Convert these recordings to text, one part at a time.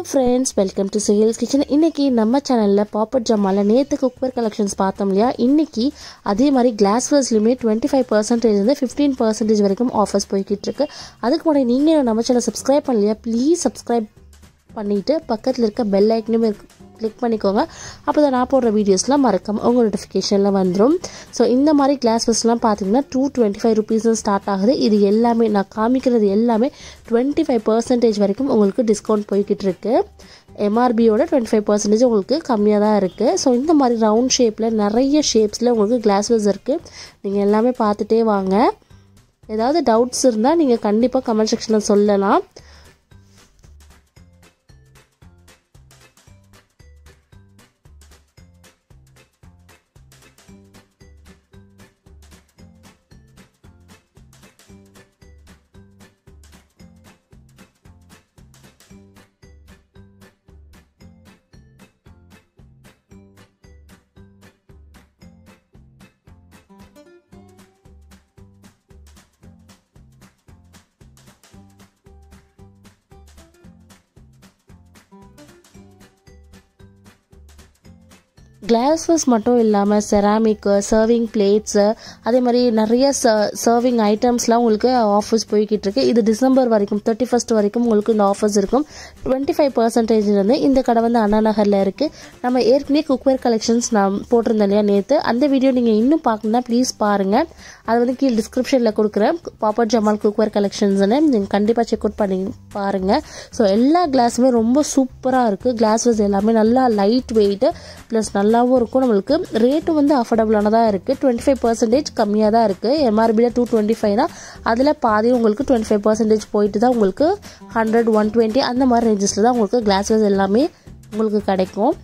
friends welcome to Suyal's kitchen இன்னைக்கு நம்ம சேனலில் பாப்பட் ஜமாவில் நேற்று குக்வேர் கலெக்ஷன்ஸ் பார்த்தோம் இல்லையா இன்னைக்கு அதே மாதிரி கிளாஸ்வர்ஸ்லையுமே டுவெண்ட்டி ஃபைவ் பர்சன்டேஜ் வந்து ஃபிஃப்டீன் பர்சன்டேஜ் வரைக்கும் ஆஃபர்ஸ் போய்கிட்டு இருக்கு அதுக்கு முன்னாடி நீங்கள் நம்ம சேனல் சப்ஸ்கிரைப் பண்ணலையா ப்ளீஸ் சப்ஸ்கிரைப் பண்ணிவிட்டு பக்கத்தில் இருக்க பெல் ஐக்கனுமே கிளிக் பண்ணிக்கோங்க அப்போ தான் நான் போடுற வீடியோஸ்லாம் மறக்காம உங்கள் நோட்டிஃபிகேஷனில் வந்துடும் ஸோ இந்த மாதிரி கிளாஸஸ்லாம் பார்த்தீங்கன்னா two twenty five rupees start ஆகுது இது எல்லாமே நான் காமிக்கிறது எல்லாமே டுவெண்ட்டி ஃபைவ் பர்சன்டேஜ் வரைக்கும் உங்களுக்கு டிஸ்கவுண்ட் போய்கிட்டு இருக்கு எம்ஆர்பியோட டுவெண்ட்டி ஃபைவ் பர்சன்டேஜ் உங்களுக்கு கம்மியாக தான் இருக்குது ஸோ இந்த மாதிரி ரவுண்ட் ஷேப்பில் நிறைய ஷேப்ஸில் உங்களுக்கு கிளாஸ்வஸ் இருக்குது நீங்கள் எல்லாமே பார்த்துட்டே வாங்க ஏதாவது டவுட்ஸ் இருந்தால் நீங்கள் கண்டிப்பாக கமெண்ட் செக்ஷனில் சொல்லலாம் கிளாஸஸ் மட்டும் இல்லாமல் செராமிக்கு சர்விங் பிளேட்ஸு அதே மாதிரி நிறைய சர்விங் ஐட்டம்ஸ்லாம் உங்களுக்கு ஆஃபர்ஸ் போய்கிட்டு இருக்கு இது டிசம்பர் வரைக்கும் தேர்ட்டி ஃபஸ்ட் வரைக்கும் உங்களுக்கு இந்த ஆஃபர்ஸ் இருக்கும் டுவெண்ட்டி ஃபைவ் பர்சன்டேஜ்லேருந்து இந்த கடை வந்து அண்ணா நகரில் இருக்குது நம்ம ஏற்கனவே குக்வேர் கலெக்ஷன்ஸ் நான் போட்டிருந்தேன் இல்லையா நேற்று அந்த வீடியோ நீங்கள் இன்னும் பார்க்கணுன்னா ப்ளீஸ் பாருங்கள் அது வந்து கீழே டிஸ்கிரிப்ஷனில் கொடுக்குறேன் பாப்பர் ஜமால் குக்வேர் கலெக்ஷன்ஸ்னு நீங்கள் கண்டிப்பாக செக் அவுட் பண்ணி பாருங்கள் ஸோ எல்லா கிளாஸுமே ரொம்ப சூப்பராக இருக்குது கிளாஸஸ் எல்லாமே நல்லா லைட் வெயிட்டு ப்ளஸ் நல்லாவும் இருக்கும் நம்மளுக்கு ரேட்டும் வந்து அஃபோர்டபுளானதாக இருக்குது டுவெண்ட்டி ஃபைவ் பர்சன்டேஜ் கம்மியாக தான் இருக்குது எம்ஆர்பியில் டூ டுவெண்ட்டி ஃபைவ் தான் அதில் பாதி உங்களுக்கு டுவெண்ட்டி ஃபைவ் பர்சன்டேஜ் போயிட்டு தான் உங்களுக்கு ஹண்ட்ரட் ஒன் டுவெண்ட்டி அந்த மாதிரி ரேஞ்சஸில் தான் உங்களுக்கு கிளாஸஸ் எல்லாமே உங்களுக்கு கிடைக்கும்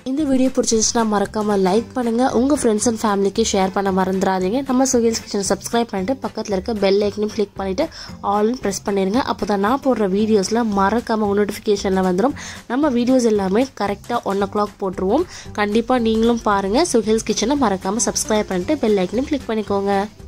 இந்த வீடியோ பிடிச்சிருச்சுன்னா மறக்காமல் லைக் பண்ணுங்கள் உங்கள் ஃப்ரெண்ட்ஸ் அண்ட் ஃபேமிலிக்கு ஷேர் பண்ண மறந்துடாதீங்க நம்ம சுகில்ஸ் கிச்சனை சப்ஸ்கிரைப் பண்ணிட்டு பக்கத்தில் இருக்க பெல் ஐக்கனையும் கிளிக் பண்ணிவிட்டு ஆல்னு ப்ரெஸ் பண்ணிடுங்க அப்போ தான் நான் போடுற வீடியோஸில் மறக்காமல் நோட்டிஃபிகேஷனில் வந்துடும் நம்ம வீடியோஸ் எல்லாமே கரெக்டாக ஒன் ஓ கிளாக் போட்டுருவோம் கண்டிப்பாக நீங்களும் பாருங்கள் சுகில்ஸ் கிச்சனை மறக்காமல் சப்ஸ்கிரைப் பண்ணிட்டு பெல் ஐக்கனையும் கிளிக் பண்ணிக்கோங்க